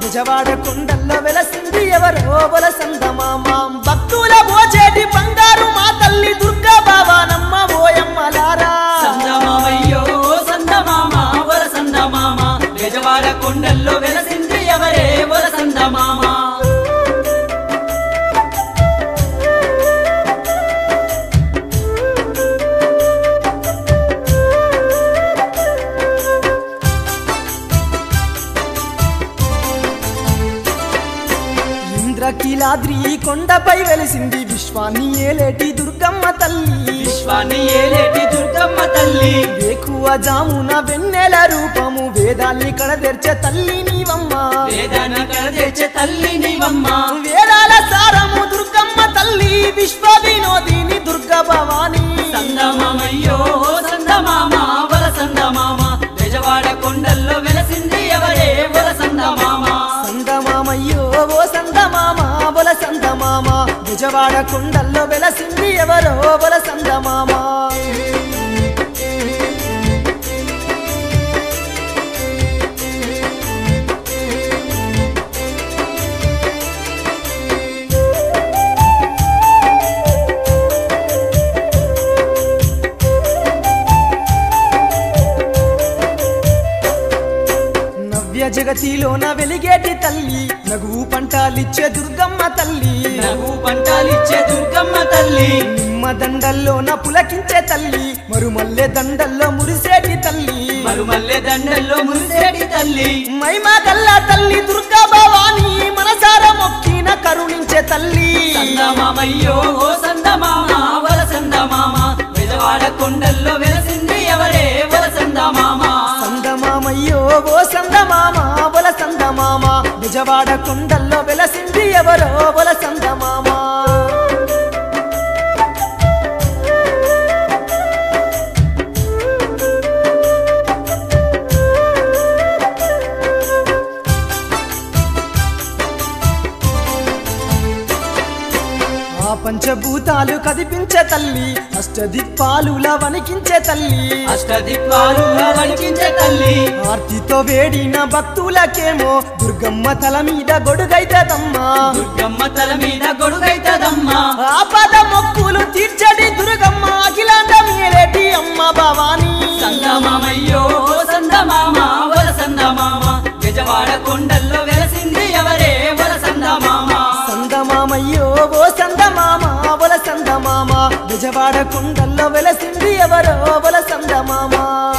నిజవాడ కొండల్లో వెలసింది ఎవరో బొలసందమామ భక్తుల మోచేటి బంగారు మా తల్లి దుర్గా బావానమ్మ ఓయమ్మలారా సందమామయ్యో సందమామ వర సందమామ బెజవాడ కొండల్లో వెలసింది ఎవరే వర సందమామ ఇంద్రకీలాద్రి కొండపై వెలిసింది విశ్వాన్ని ఏలేటి దుర్గమ్మ తల్లి విశ్వాన్ని ఏలేటి దుర్గమ్మ తల్లి వేకువ జామున వెన్నెల రూపము వేదాల్ని కడదెర్చే తల్లి నీవమ్మ వేదాన్ని కడదెచ్చే తల్లి నీవమ్మ వేదాల సారము దుర్గమ్మ తల్లి విశ్వ వినోదిని దుర్గ భవాని సందమామయ్యో సందమామ వర సందమామ బెజవాడ కొండల్లో వెలసింది ఎవరే వర సందమామ సందమామయ్యో ఓ సందమామ బొల సందమామ నిజవాడ కొండల్లో వెలసింది ఎవరో బొల సందమామ నవ్య జగతిలోన వెలిగేటి తల్లి నగువు పంటాలిచ్చే దుర్గమ్మ తల్లి నవ్వు పంటాలిచ్చే దుర్గమ్మ తల్లి నిమ్మ దండల్లోన పులకించే తల్లి మరుమల్లె దండల్లో మురిసేటి తల్లి మరుమల్లె దండల్లో మురిసేటి తల్లి మైమా కల్లా తల్లి దుర్గా భవాని మనసార మొక్కిన కరుణించే తల్లి సందమామయ్యో ఓ సందమామ వల సందమామ బెజవాడ కొండల్లో వెలసింది ఎవరే వల సందమామ సందమామయ్యో ఓ సందమామ బొల సందమామ నిజవాడ కొండల్లో వెలసింది ఎవరో బొల సందమామ ఆ పంచభూతాలు కదిపించే తల్లి అష్టదిక్పాలుల వణికించే తల్లి అష్టదిక్పాలు వణికించే తల్లి ఆర్తితో వేడిన భక్తులకేమో దుర్గమ్మ తల మీద గొడుగైతదమ్మా దుర్గమ్మ తల మీద గొడుగైతదమ్మా ఆపద మొక్కులు తీర్చడి దుర్గమ్మ అఖిలాండ మేలేటి అమ్మ భవానీ సందమామయ్యో ఓ సందమామ వల సందమామ బెజవాడ కొండల్లో వెలసింది ఎవరే వల సందమామ సందమామయ్యో ఓ సందమామ బొల సందమామ నిజవాడ కుండల్లో వెలసింది ఎవరో బొల సందమామ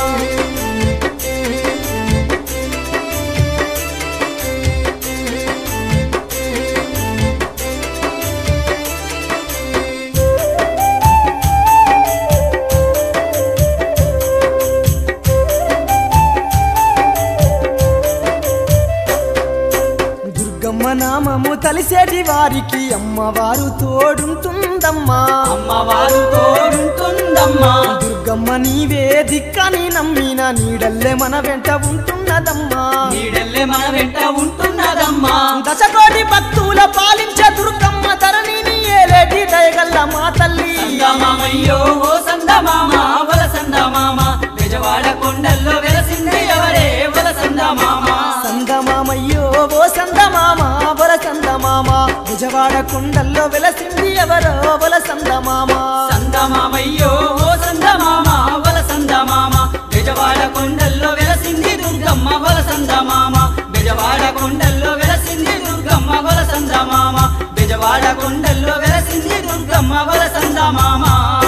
దుర్గమ్మ నామము తలిసేటి వారికి అమ్మవారు తోడుంటుందమ్మా అమ్మవారు తోడుంటుందమ్మా దుర్గమ్మ నీవే దిక్కని నమ్మిన నీడల్లే మన వెంట ఉంటున్నదమ్మా నీడల్లే మన వెంట ఉంటున్నదమ్మా దశకోటి భక్తుల పాలించే దుర్గమ్మ ధరణిని ఏలేటి దయగల్ల మా తల్లి సందమామయ్యో ఓ సందమామ వల సందమామ బెజవాడ కొండల్లో వెలసింది ఎవరే వల సందమామ సందమామయ్యో ఓ సందమామ బొల సందమామ విజవాడ కుండల్లో వెలసింది ఎవరో బొల సందమామ సందమామయ్యో ఓ సందమామ వల సందమామ బెజవాడ కొండల్లో వెలసింది దుర్గమ్మ వల సందమామ బెజవాడ కొండల్లో వెలసింది దుర్గమ్మ వల సందమామ బెజవాడ కొండల్లో వెలసింది దుర్గమ్మ వల సందమామ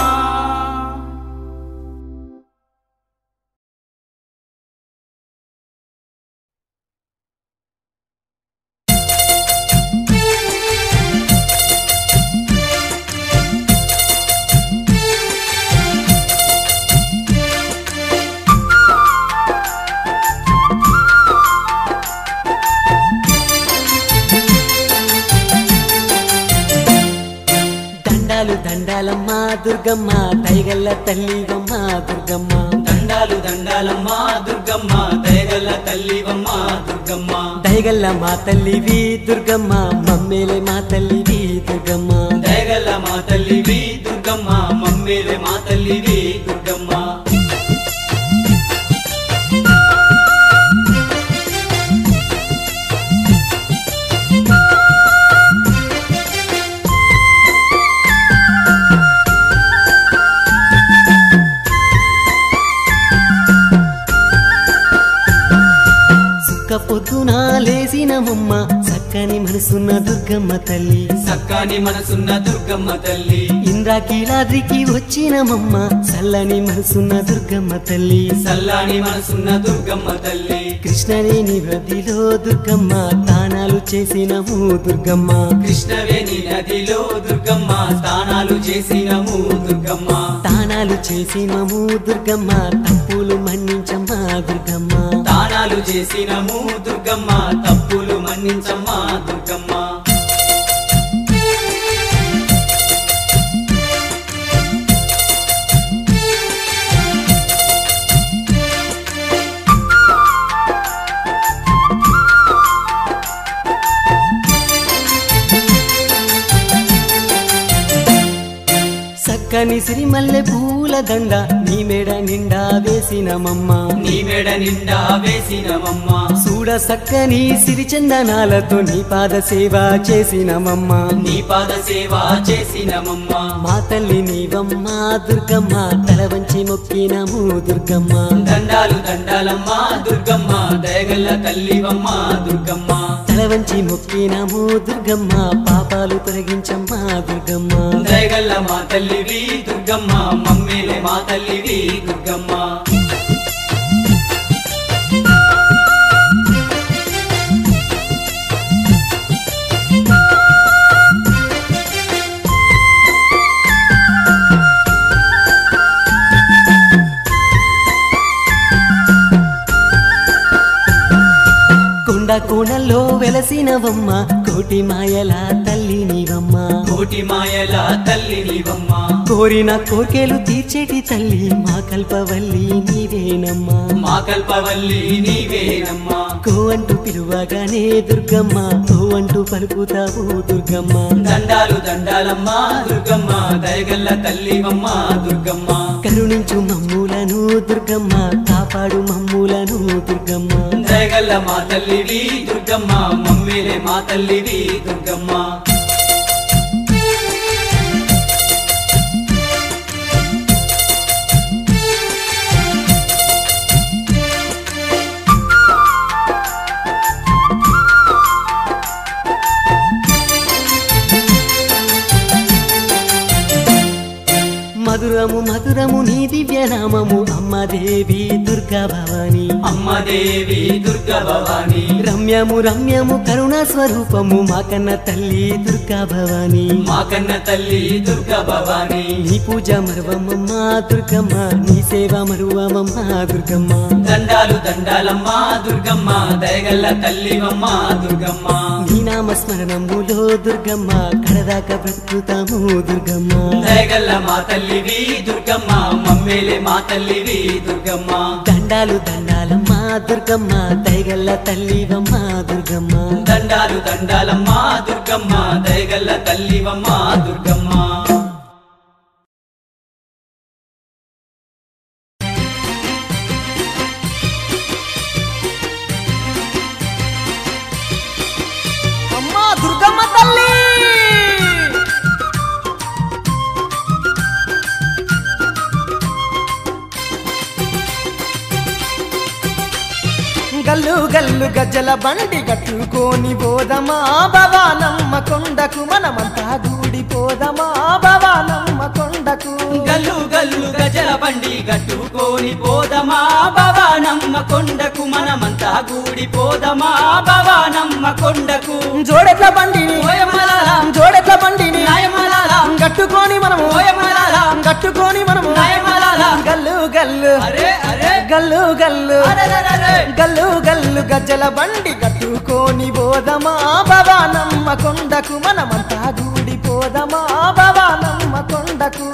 దండాలు దండాలమ్మ దుర్గమ్మ దయగల్ల తల్లివమ్మ దుర్గమ్మ దండాలు దండాలమ్మ దుర్గమ్మ దయగల్ల తల్లివమ్మ దుర్గమ్మ దయగల్ల మా తల్లివి దుర్గమ్మ మమ్మేలే మా తల్లివి దుర్గమ్మ దయగల్ల మా తల్లివి దుర్గమ్మ మమ్మేలే మా తల్లివి దుర్గమ్మ పొద్దున లేసినమమ్మ చక్కని మనసున్న దుర్గమ్మ తల్లి సక్కాని మనసున్న దుర్గమ్మ తల్లి ఇంద్రాకీలాద్రికి వచ్చినమమ్మ చల్లని మనసున్న దుర్గమ్మ తల్లి సల్లాని మనసున్న దుర్గమ్మ తల్లి కృష్ణవేణి నదిలో దుర్గమ్మ తానాలు చేసినము దుర్గమ్మ కృష్ణవేణి నదిలో దుర్గమ్మ స్నానాలు చేసినము దుర్గమ్మ తానాలు చేసినము దుర్గమ్మ తప్పులు మన్నించమ్మా దుర్గమ్మ దానాలు చేసినము దుర్గమ్మ తప్పులు మన్నించమ్మా దుర్గమ్మ చక్కని సిరిమల్లె పూల దండ నీ మెడ నిండా వేసినమమ్మ నీ మెడ నిండా వేసినమమ్మ చూడ చక్కని సిరిచందనాలతో నీ పాద సేవ చేసినమమ్మ నీ పాద సేవ చేసినమమ్మ మా తల్లి నీవమ్మ దుర్గమ్మ తల వంచి మొక్కినము దుర్గమ్మ దండాలు దండాలమ్మ దుర్గమ్మ దయగల్ల తల్లివమ్మ దుర్గమ్మ తల వంచి మొక్కినము దుర్గమ్మ పాపాలు తొలగించమ్మా దుర్గమ్మ దయగల్ల మా తల్లివి దుర్గమ్మ మమ్మీలే మా తల్లివి దుర్గమ్మ కొండ కోణల్లో వెలసినవమ్మ కోటి మాయల తల్లి నీవమ్మ కోటి మాయల తల్లి నీవమ్మ కోరిన కోర్కెలు తీర్చేటి తల్లి మా కల్పవల్లి నీవేనమ్మా మా కల్పవల్లి నీవేనమ్మా కో అంటూ పిలువగానే దుర్గమ్మ కో అంటూ పలుకుతావు దుర్గమ్మ దండాలు దండాలమ్మ దుర్గమ్మ దయగల్ల తల్లివమ్మ దుర్గమ్మ కరుణించు మమ్ములను దుర్గమ్మ కాపాడు మమ్ములను దుర్గమ్మ దయగల్ల మా తల్లివి దుర్గమ్మ మమ్మీలే మా తల్లివి దుర్గమ్మ మధురము మధురము నీ దివ్య నామము అమ్మ దేవి దుర్గా భవాని అమ్మ దేవి దుర్గ భవాని రమ్యము రమ్యము కరుణ స్వరూపము మా కన్న తల్లి దుర్గా భవాని మా కన్న తల్లి దుర్గ భవాని నీ పూజ మరువమమ్మ దుర్గమ్మ నీ సేవ మరువమమ్మ దుర్గమ్మ దండాలు దండాలమ్మ దుర్గమ్మ దయగల్ల తల్లివమ్మ దుర్గమ్మ నీ నామ స్మరణములో దుర్గమ్మ కడదాక బ్రతుకుతాము దుర్గమ్మ దయగల్ల మా తల్లివి దుర్గమ్మ మమ్మీలే మా తల్లివి దుర్గమ్మ దండాలు దండాలమ్మ దుర్గమ్మ దయగల్ల తల్లివమ్మ దుర్గమ్మ దండాలు దండాలమ్మ దుర్గమ్మ దయగల్ల తల్లివమ్మ దుర్గమ్మ అమ్మా దుర్గమ్మ తల్లి గల్లు గల్లు గజ్జల బండి కట్టుకొని పోదమా భవానమ్మ కొండకు మనమంతా గూడిపోదమా భవానమ్మ కొండకు గల్లు గల్లు గజల బండి గట్టుకొని పోదమా భవానమ్మ కొండకు మనమంతా గూడి పోదమా భవానమ్మ కొండకు జోడెట్ల బండిని ఓయమ్మలాల, జోడెట్ల బండిని నాయమలాల, కట్టుకొని మనము ఓయమ్మలాల, కట్టుకొని మనము నాయమలాల. గల్లు గల్లు అరే అరే గల్లు గల్లు అరెరెరెరె. గల్లు గల్లు గజ్జల బండి కట్టుకొని పోదమా భవానమ్మ కొండకు మనమంతా గూడిపోదమా భవానమ్మ కొండకు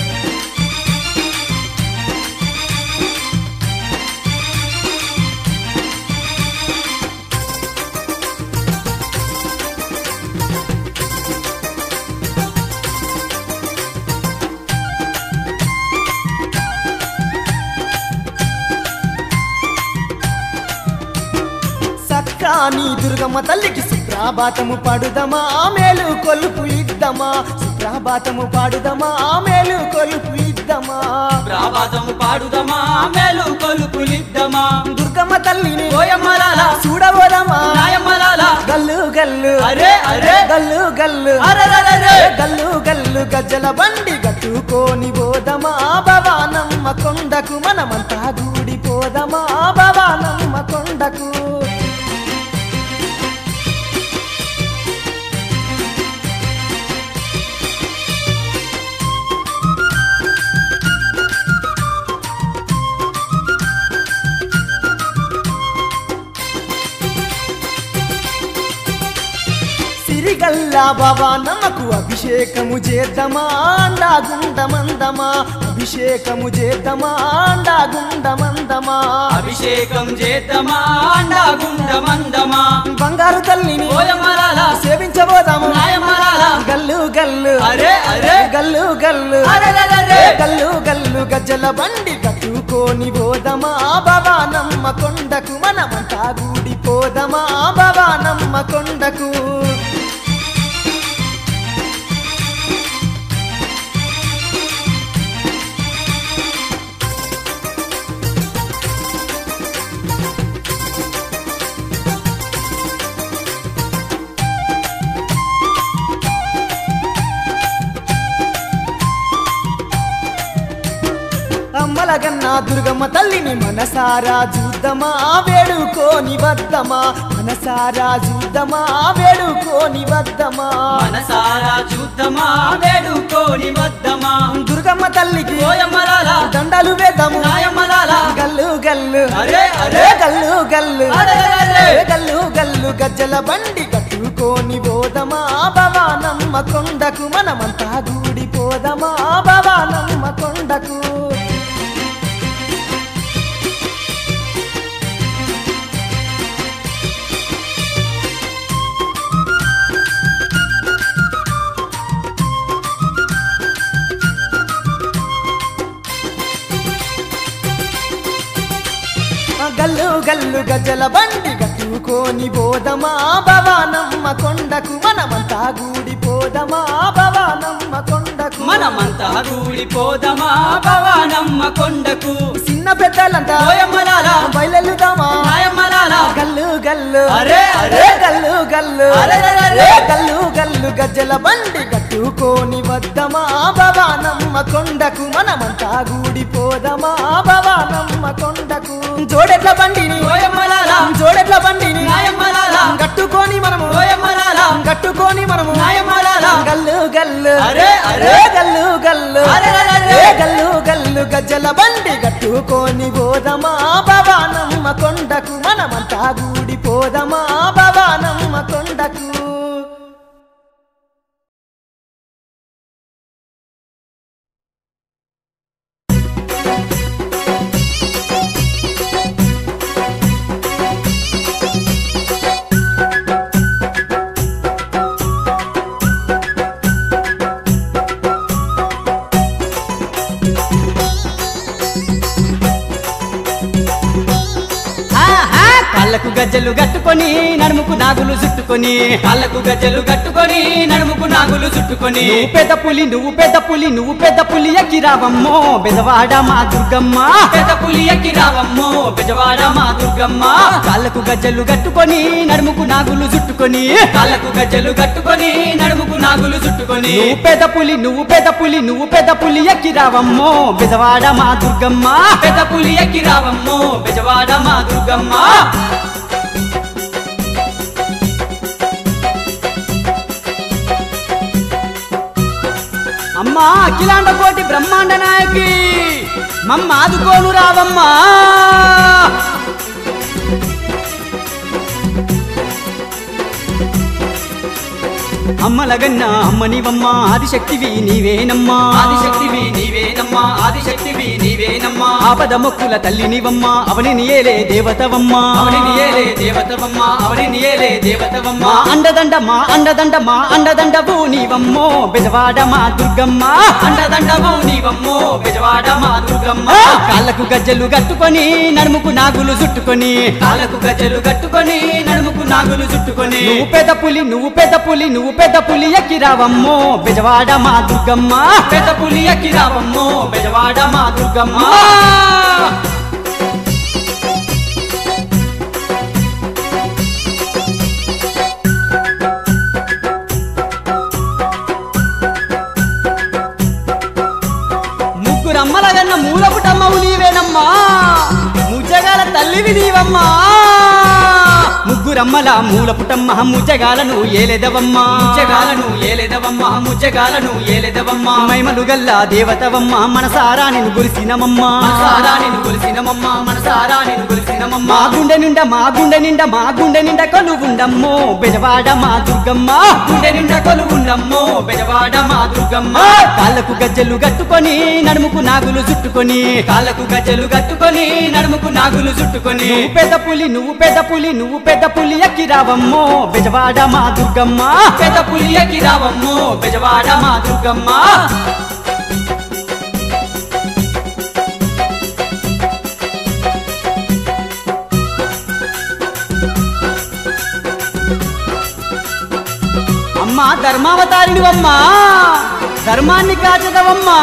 సక్కాని దుర్గమ్మ తల్లికి సుప్రాబాతము పాడుదమా మేలు కొలుపు ఇద్దమా సుప్రాబాతము పాడుదమా మేలు కొలుపు ఇద్దమా ప్రాభాతము పాడుదమా మేలు కొలుపులిద్దమా దుర్గ దుర్గమ్మ తల్లిని ఓయమ్మలాల చూడబోదమా నాయమ్మలాల గల్లు గల్లు అరే అరే గల్లు గల్లు అరరరరే గల్లు గల్లు గజ్జల బండి గట్టుకోని పోదమా భవానమ్మ కొండకు మనమంతా గూడిపోదమా భవానమ్మ కొండకు సిరిగల్లా భవానమ్మకు అభిషేకము చేద్దామా అండా గుండమందమా అభిషేకము చేద్దామా అండా గుండమందమా అభిషేకం చేద్దామా అండా గుండమందమా బంగారు తల్లిని ఓయమ్మలాల సేవించబోదాము నాయమ్మలాల గల్లు గల్లు అరే అరే గల్లు గల్లు అరరరరే గల్లు గల్లు గజ్జల బండి కట్టుకోని పోదమా భవానమ్మ కొండకు మనమంతా గూడిపోదమా భవానమ్మ కొండకు అమ్మలగన్న దుర్గమ్మ తల్లిని మనసారా చూద్దామా వేడుకోని వద్దమా మనసారా చూద్దామా వేడుకోని వద్దమా మనసారా చూద్దామా వేడుకోని వద్దమా దుర్గమ్మ తల్లికి ఓయమ్మలాల దండలు వేద్దాము నాయమ్మలాల గల్లు గల్లు అరే అరే గల్లు గల్లు అరరరరే గల్లు గల్లు గజ్జల బండి కట్టుకోని పోదమా భవానమ్మ కొండకు మనమంతా గూడిపోదమా భవానమ్మ కొండకు గల్లు గల్లు గజ్జల బండి కట్టుకోని పోదమా భవానమ్మ కొండకు మనమంతా గూడిపోదమా భవానమ్మ కొండకు మనమంతా కూడిపోదమా భవానమ్మ కొండకు చిన్న పెద్దలంతా ఓయమ్మలాల బయలుదామా నాయమ్మలాల గల్లు గల్లు అరే, అరే. గల్లు గల్లు అరెరెరెరె. గల్లు గల్లు గజ్జల బండి కట్టుకోని వద్దమా భవానమ్మ కొండకు మనమంతా గూడిపోదమా భవానమ్మ కొండకు జోడెట్ల బండిని ఓయమ్మలాల జోడెట్ల బండిని నాయమ్మలాల కట్టుకొని మనము ఓయమ్మలాల కట్టుకొని మనము నాయమ్మలాల గల్లు గల్లు అరే, అరే. గల్లు గల్లు అరెరెరెరె. గల్లు గల్లు గజ్జల బండి కట్టుకొని పోదమా భవానమ్మ కొండకు మనమంతా గూడిపోదమా భవానమ్మ కొండకు ఆహా! కాళ్ళకు గజ్జలు కట్టుకొని నడుముకు నాగులు చుట్టుకొని కాళ్ళకు గజ్జలు కట్టుకొని నడుముకు నాగులు చుట్టుకొని నువ్వు పెద్ద పులి నువ్వు పెద్ద పులి నువ్వు పెద్ద పులి ఎక్కి రావమ్మో బెదవాడ మా దుర్గమ్మ పెద్ద పులి ఎక్కి రావమ్మో బెజవాడ మా దుర్గమ్మ కాళ్ళకు గజ్జలు కట్టుకొని నడుముకు నాగులు చుట్టుకొని కాళ్ళకు గజ్జలు కట్టుకొని నడుముకు నాగులు చుట్టుకొని నువ్వు పెద్ద పులి నువ్వు పెద్ద పులి నువ్వు పెద్ద పులి ఎక్కి రావమ్మో బెజవాడ మా దుర్గమ్మ పెద్ద పులి ఎక్కి రావమ్మో బెజవాడ మా దుర్గమ్మ అమ్మా అఖిలాండ కోటి బ్రహ్మాండ నాయకి మమ్మ ఆదుకోను రావమ్మా అమ్మలగన్న అమ్మనివమ్మ ఆదిశక్తివి నీవేనమ్మా ఆదిశక్తివి నీవేనమ్మా ఆదిశక్తివి నీవేనమ్మా ఆపద మొక్కుల తల్లినివమ్మ అవనిని ఏలే దేవతవమ్మ అవనిని ఏలే దేవతవమ్మ అవనిని ఏలే దేవతవమ్మ అండదండమా అండదండమా అండదండవు నీవమ్మో బెజవాడ మా దుర్గమ్మ అండదండవు నీవమ్మో బెజవాడ మా దుర్గమ్మ కాళ్ళకు గజ్జలు కట్టుకొని నడుముకు నాగులు చుట్టుకొని కాళ్ళకు గజ్జలు కట్టుకొని నడుముకు నాగులు చుట్టుకొని నువ్వు పెద్ద పులి నువ్వు పెద్ద పులి నువ్వు పెద్ద పులి ఎక్కి రావమ్మో బెజవాడ మా దుర్గమ్మ పెద్ద పులి ఎక్కి రావమ్మో బెజవాడ మా దుర్గమ్మ నీవమ్మా ముజ్జగాల తల్లివి నీవమ్మా ముగ్గురమ్మల మూల పుటమ్మ ముజ్జగాలను ఏలేదవమ్మా ముజ్జగాలను ఏలేదవమ్మా ముజ్జగాలను ఏలేదవమ్మా మైమలు గల్ల దేవతవమ్మ మనసారా నిన్ను గురిసినమమ్మా మనసారా నిన్ను గురిసినమమ్మా మనసారా నిన్ను గురిసినమమ్మా మా గుండె నిండా మా గుండె నిండా మా గుండె నిండా కొలువుండమ్మో బెజవాడ మా దుర్గమ్మ గుండె నిండా కొలువుండమ్మో బెజవాడ మా దుర్గమ్మ కాళ్ళకు గజ్జలు కట్టుకొని నడుముకు నాగులు చుట్టుకొని కాళ్ళకు గజ్జలు కట్టుకొని నడుముకు నాగులు చుట్టుకొని నువ్వు పెద్ద పులి నువ్వు పెద్ద పులి నువ్వు పెద్ద పులి ఎక్కి రావమ్మో బెజవాడ మా దుర్గమ్మ పెద్ద పులి ఎక్కి రావమ్మో బెజవాడ మా దుర్గమ్మ అమ్మా ధర్మావతారినివమ్మా ధర్మాన్ని కాచదవమ్మా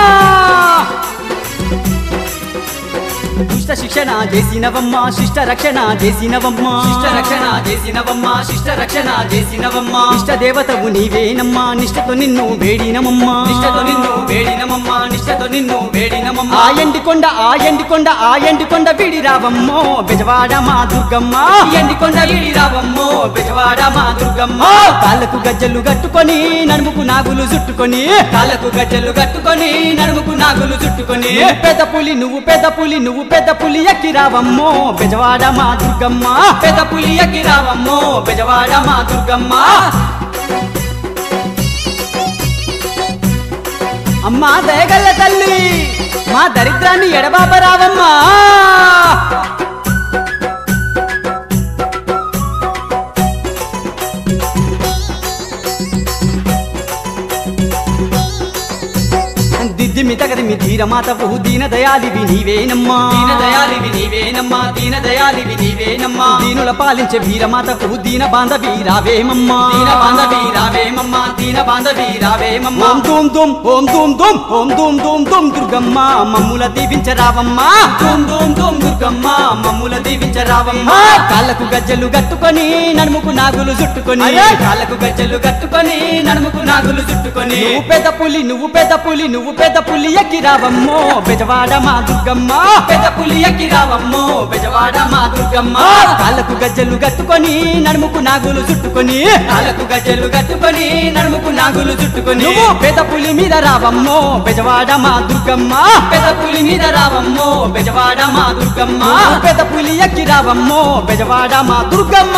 దుష్ట శిక్షణ చేసినవమ్మా శిష్ట రక్షణ చేసినవమ్మా శిష్ట రక్షణ చేసినవమ్మా శిష్ట రక్షణ చేసినవమ్మా ఇష్ట దేవతవు నీవేనమ్మా నిష్టతో నిన్ను వేడినమమ్మా నిష్టతో నిన్ను వేడినమమ్మా నిష్టతో నిన్ను వేడినమమ్మా ఆ ఎండి కొండ ఆ ఎండి కొండ ఆ ఎండి కొండ విడి రావమ్మో బెజవాడ మా దుర్గమ్మ ఎండి కొండ విడి రావమ్మో బెజవాడ మా దుర్గమ్మ కాళ్ళకు గజ్జలు కట్టుకొని నడుముకు నాగులు చుట్టుకొని కాళ్ళకు గజ్జలు కట్టుకొని నడుముకు నాగులు చుట్టుకొని పెద్ద పులి నువ్వు పెద్ద పులి నువ్వు పెద్ద పులి ఎక్కి రావమ్మో బెజవాడ మా దుర్గమ్మ పెద్ద పులి ఎక్కి రావమ్మో బెజవాడ మా దుర్గమ్మ అమ్మా దయగల్ల తల్లి మా దరిద్రాన్ని ఎడబాప రావమ్మా దిద్దిమి తగదిమి ధీరమాతవు దీన దయాలివి నీవేనమ్మా దీన దయాలివి నీవేనమ్మా దీన దయాలివి నీవేనమ్మా దీనుల పాలించే వీరమాతవు దీన బాంధవి రావేమమ్మా దీన బాంధవి రావేమమ్మా దీన బాంధవి రావేమమ్మా ఓం ధూమ్ ధూమ్ ఓం ధూమ్ ధూమ్ ఓం ధూమ్ ధూమ్ ధూమ్ దుర్గమ్మ మమ్ముల దీవించరావమ్మా ధూమ్ ధూమ్ ధూమ్ దుర్గమ్మ మమ్ముల దీవించరావమ్మా కాళ్ళకు గజ్జలు కట్టుకొని నడుముకు నాగులు చుట్టుకొని కాళ్ళకు గజ్జలు కట్టుకొని నడుముకు నాగులు చుట్టుకొని నువ్వు పెద్ద పులి నువ్వు పెద్ద పులి నువ్వు పెద్ద పులి ఎక్కి రావమ్మో బెజవాడ మా దుర్గమ్మ పెద్ద పులి ఎక్కి రావమ్మో బెజవాడ మా దుర్గమ్మ కాళ్ళకు గజ్జలు కట్టుకొని నడుముకు నాగులు చుట్టుకొని కాళ్ళకు గజ్జలు కట్టుకొని నడుముకు నాగులు చుట్టుకొని నువ్వు పెద్ద పులి మీద రావమ్మో బెజవాడ మా దుర్గమ్మ పెద్ద పులి మీద రావమ్మో బెజవాడ మా దుర్గమ్మ పెద్ద పులి ఎక్కి రావమ్మో బెజవాడ మా దుర్గమ్మ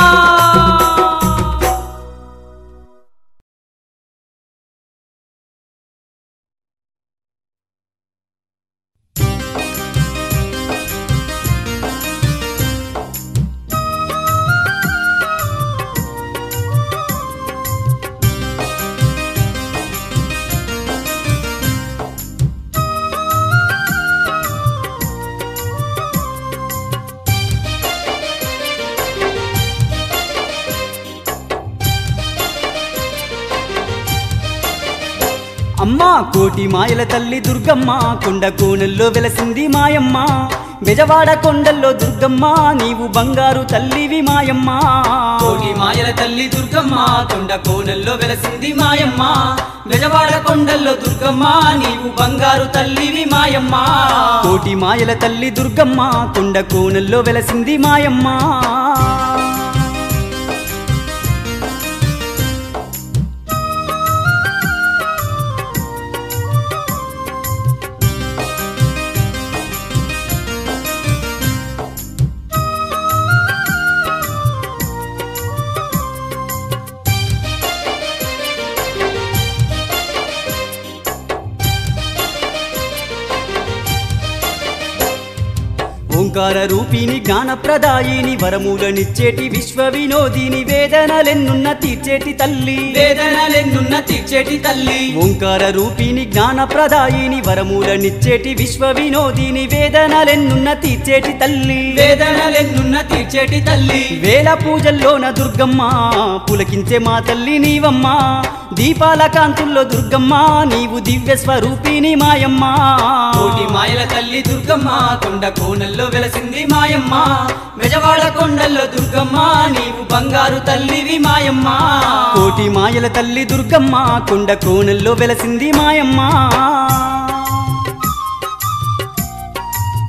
అమ్మా కోటి మాయల తల్లి దుర్గమ్మ కొండ కోణల్లో వెలసింది మాయమ్మ బెజవాడ కొండల్లో దుర్గమ్మ నీవు బంగారు తల్లివి మాయమ్మ కోటి మాయల తల్లి దుర్గమ్మ కొండ కోణల్లో వెలసింది మాయమ్మ బెజవాడ కొండల్లో దుర్గమ్మ నీవు బంగారు తల్లివి మాయమ్మ కోటి మాయల తల్లి దుర్గమ్మ కొండ కోణల్లో వెలసింది మాయమ్మ ఓంకార రూపిణి జ్ఞానప్రదాయిని వరములనిచ్చేటి విశ్వ వినోదిని వేదనలెన్నున్న తీర్చేటి తల్లి వేదనలెన్నున్న తీర్చేటి తల్లి ఓంకార రూపిణి జ్ఞానప్రదాయిని వరములనిచ్చేటి విశ్వ వినోదిని వేదనలెన్నున్న తీర్చేటి తల్లి వేదనలెన్నున్న తీర్చేటి తల్లి వేల పూజల్లోన దుర్గమ్మ పులకించే మా తల్లి నీవమ్మ దీపాల కాంతుల్లో దుర్గమ్మ నీవు దివ్య స్వరూపిణి మాయమ్మ కోటి మాయల తల్లి దుర్గమ్మ కొండ కోణల్లో వెలసింది మాయమ్మ బెజవాడ కొండల్లో దుర్గమ్మ నీవు బంగారు తల్లివి మాయమ్మ కోటి మాయల తల్లి దుర్గమ్మ కొండ కోణల్లో వెలసింది మాయమ్మ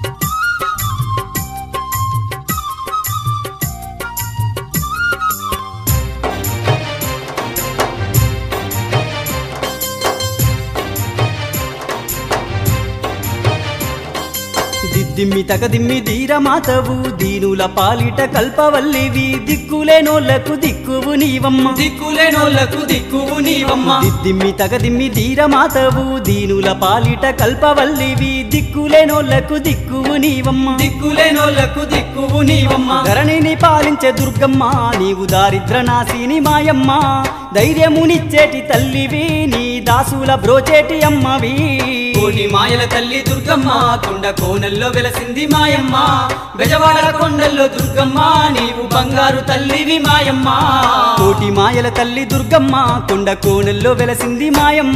దిద్దిమ్మి తగదిమ్మి ధీరమాతవు దీనుల పాలిట కల్పవల్లివి దిక్కులేనోళ్లకు దిక్కువు నీవమ్మ దిక్కులేనోళ్లకు దిక్కువు నీవమ్మ దిద్దిమ్మి తగదిమ్మి ధీరమాతవు దీనుల పాలిట కల్పవల్లివి దిక్కులేనోళ్లకు దిక్కువు నీవమ్మ దిక్కులేనోళ్లకు దిక్కువు నీవమ్మ ధరణిని పాలించే దుర్గమ్మ నీవు దారిద్ర నాశిని మాయమ్మ ధైర్యమునిచ్చేటి తల్లివి నీ దాసుల బ్రోచేటి అమ్మవి కోటి మాయల తల్లి దుర్గమ్మ కొండ కోనల్లో వెలసింది మాయమ్మ బెజవాడ కొండల్లో దుర్గమ్మ నీవు బంగారు తల్లివి మాయమ్మ కోటి మాయల తల్లి దుర్గమ్మ కొండ కోణల్లో వెలసింది మాయమ్మ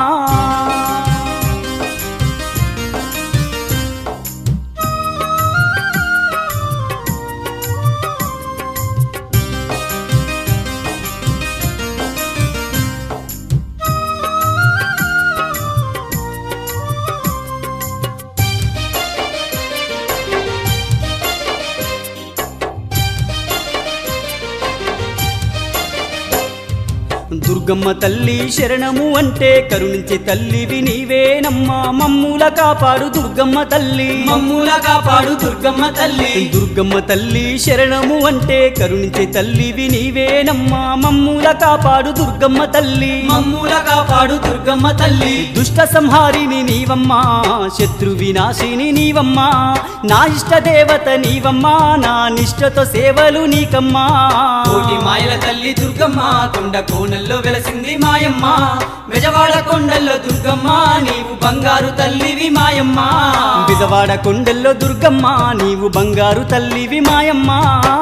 దుర్గమ్మ తల్లి శరణము అంటే కరుణించే తల్లివి నీవేనమ్మా మమ్ముల కాపాడు దుర్గమ్మ తల్లి మమ్ముల కాపాడు దుర్గమ్మ తల్లి దుర్గమ్మ తల్లి శరణము అంటే కరుణించే తల్లివి నీవేనమ్మా మమ్ముల కాపాడు దుర్గమ్మ తల్లి మమ్ముల కాపాడు దుర్గమ్మ తల్లి దుష్ట సంహారిని నీవమ్మా శత్రు వినాశిని నీవమ్మా నా ఇష్ట దేవత నీవమ్మా నా నిష్టతో సేవలు నీకమ్మా కోటి మాయల తల్లి దుర్గమ్మ కొండ కోనల్లో వెలసింది మాయమ్మ బెజవాడ కొండల్లో దుర్గమ్మ నీవు బంగారు తల్లివి మాయమ్మ బిజవాడ కొండల్లో దుర్గమ్మ నీవు బంగారు తల్లివి మాయమ్మ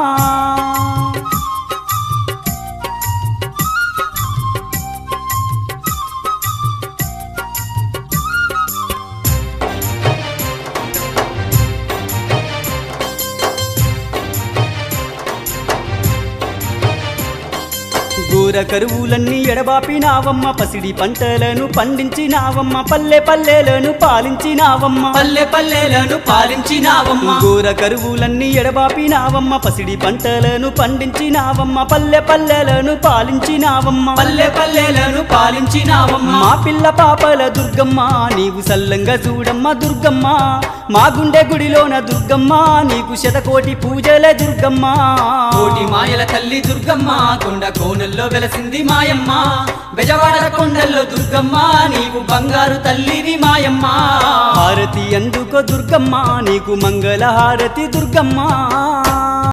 ఘోర కరువులన్నీ ఎడబాపినావమ్మ పసిడి పంటలను పండించినావమ్మ పల్లె పల్లెలను పాలించినావమ్మ పల్లె పల్లెలను పాలించినావమ్మ ఘోర కరువులన్నీ ఎడబాపినావమ్మ పసిడి పంటలను పండించినావమ్మ పల్లె పల్లెలను పాలించినావమ్మ పల్లె పల్లెలను పాలించినావమ్మ మా పిల్ల పాపల దుర్గమ్మ నీవు సల్లంగా చూడమ్మ దుర్గమ్మ మా గుండె గుడిలోన దుర్గమ్మ నీకు శతకోటి పూజలే దుర్గమ్మ కోటి మాయల తల్లి దుర్గమ్మ కొండ కోనల్లో వెలసింది మాయమ్మ బెజవాడ కొండల్లో దుర్గమ్మ నీవు బంగారు తల్లివి మాయమ్మ హారతి అందుకో దుర్గమ్మ నీకు మంగళ హారతి దుర్గమ్మ